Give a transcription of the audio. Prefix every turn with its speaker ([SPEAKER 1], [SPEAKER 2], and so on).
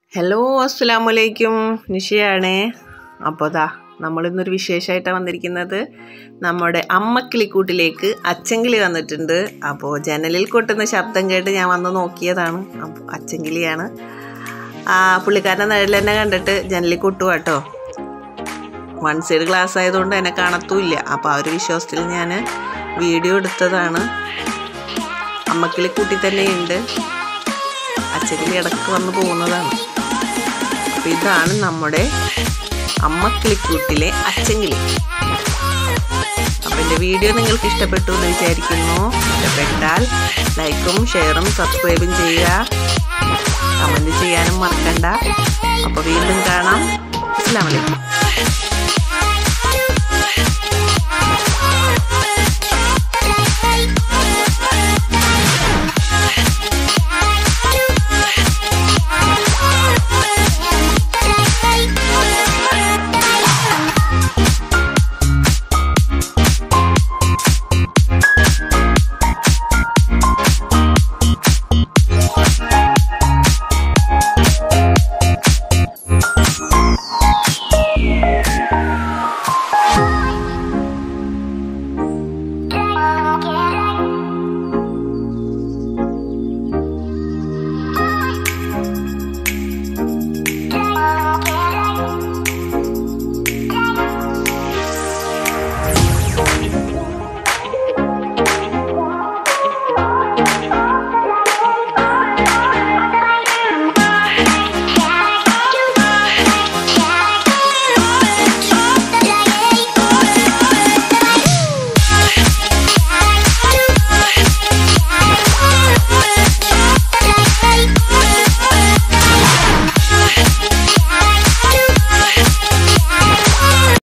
[SPEAKER 1] hello അസ്സാം വലൈക്കും നിഷയാണേ അപ്പോൾ ദാ നമ്മളിന്നൊരു വിശേഷമായിട്ടാണ് വന്നിരിക്കുന്നത് നമ്മുടെ അമ്മക്കിളിക്കൂട്ടിലേക്ക് അച്ചങ്കിളി വന്നിട്ടുണ്ട് അപ്പോൾ ജനലിൽ കൊട്ടുന്ന ശബ്ദം കേട്ട് ഞാൻ വന്ന് നോക്കിയതാണ് അപ്പോൾ അച്ചങ്കിളിയാണ് ആ പുള്ളിക്കാരൻ്റെ നിഴൽ തന്നെ കണ്ടിട്ട് ജനലിൽ കൊട്ടുക കേട്ടോ വൺ സൈഡ് ഗ്ലാസ് ആയതുകൊണ്ട് എന്നെ കാണത്തുമില്ല അപ്പോൾ ആ ഒരു വിശ്വാസത്തിൽ ഞാൻ വീഡിയോ എടുത്തതാണ് അമ്മക്കിളി കൂട്ടി തന്നെയുണ്ട് അച്ചക്കിളി ഇടക്ക് വന്ന് പോകുന്നതാണ് അപ്പോൾ ഇതാണ് നമ്മുടെ അമ്മക്കിളിക്കൂട്ടിലെ അച്ചങ്കിളി അപ്പോൾ എൻ്റെ വീഡിയോ നിങ്ങൾക്ക് ഇഷ്ടപ്പെട്ടു എന്ന് വിചാരിക്കുന്നു ഇഷ്ടപ്പെട്ടാൽ ലൈക്കും ഷെയറും സബ്സ്ക്രൈബും ചെയ്യുക കമൻറ്റ് ചെയ്യാനും മറക്കണ്ട അപ്പോൾ വീണ്ടും കാണാം അസ്സാം വലൈക്കും